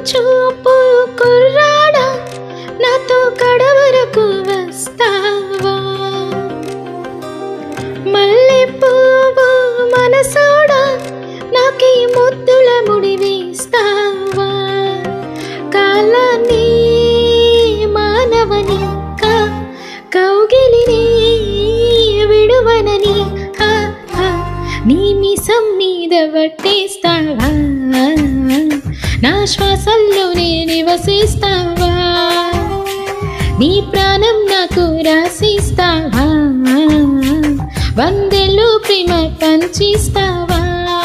చూపు కుర్రాడా నాతో కడవరకు వస్తావా మల్లె పువ్వు మనసోడా నాకి ముద్దుల ముడి వేస్తావా కాలాన్ని మానవని కా కౌగిలిని విడువనని హా, హా, నీ మిసం మీద వట్టేస్తావా నా శ్వాసల్లోనే నివసిస్తావా నీ ప్రాణం నాకు రాసిస్తావా వందెలు ప్రేమ పంచిస్తావా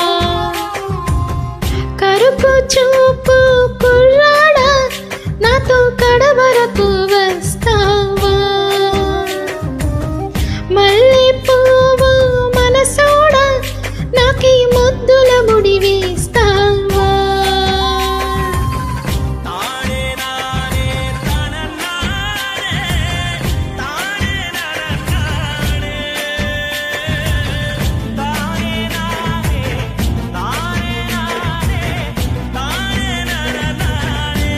కరుపు చూపు కుర్రాడా నాతో కడవరకు వస్తావా మళ్ళీ పువ్వు మనసోడా నాకి ముద్దుల ముడి వేస్తావా తానే నానే తనన్నానే తానే నరన్నానే తానే నానే తానే నానే తానే నరన్నానే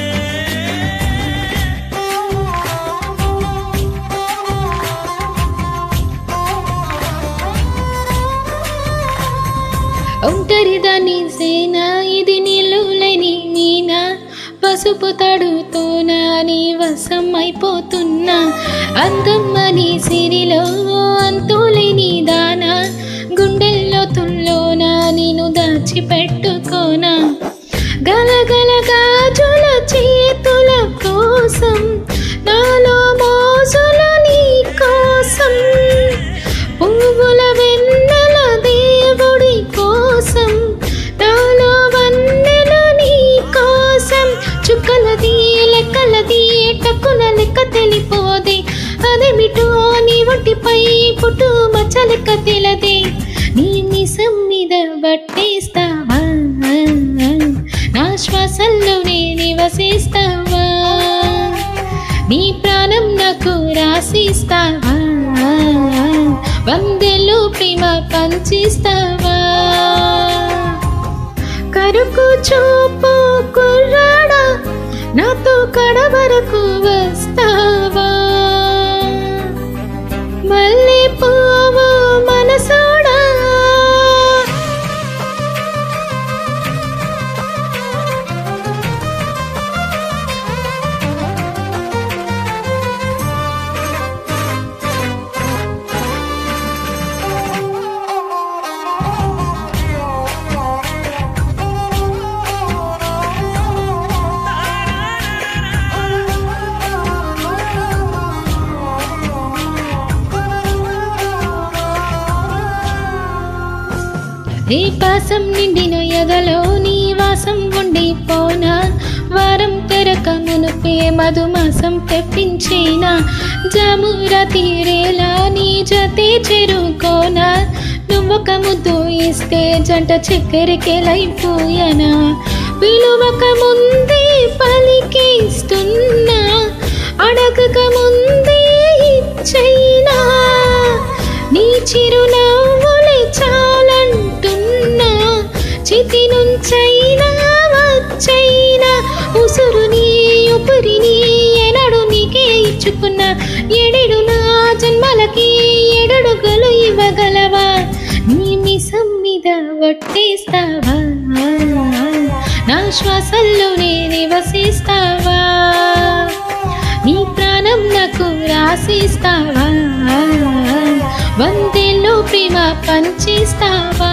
ఒంటరిదాని సేన ఇది నిలువులేని మీనా పసుపు తడుతోనా నీ వశం అయిపోతున్నా అందమ్మని సిరిలో అంతులేని దానా గుండెల్లో తుల్లోనా నేను దాచిపెట్టుకోనా గలగల గాజుల చేతుల కోసం నాలో మోజులు నీ కోసం పువ్వుల వెన్నెల దేవుడి కోసం నాలో వన్నెల నీ కోసం చుక్కలది లెక్కలది టక్కున లెక్క తెలిపోదే అదేమిటో నీ ఒంటిపై పుట్టు మచ్చ లెక్క తెలదే నీ మిసం మీద బట్టేస్తావా నా శ్వాసల్లోనే నివసిస్తావా నీ ప్రాణం నాకు రాసిస్తావా వందెలు ప్రేమ పంచిస్తావా కరుకు చూపు కుర్రాడా నాతో కడవరకు వస్తావా మళ్ళీ పువ్వు మనసోడా ఏ పాసం నిండిన ఎదలో నీ వాసం ఉండిపోనా వారం తెరక మునుపే మధుమాసం తెప్పించేనా జామురా తీరేలా నీ జతే చెరుకోనా నువ్వొక ముద్దు ఇస్తే జంట చక్కెరకెలైపోయానా పిలువక ముందే పలికిస్తున్నా అడగక ముందే ఇచ్చైనా నీ చిరునవ్వులే చాలంటున్నా చితి నుంచైనా వచ్చైనా ఉసురుని ఉపిరిని ఎనడు నీకే ఇచ్చుకున్నా ఎడెడు నా జన్మలకి ఎడడుగలు ఇవ్వగలవా నీ మిసం మీద వట్టేస్తావా నా శ్వాసల్లోనే నివసిస్తావా నీ ప్రాణం నాకు రాసిస్తావా వందేళ్ళు ప్రేమ పంచిస్తావా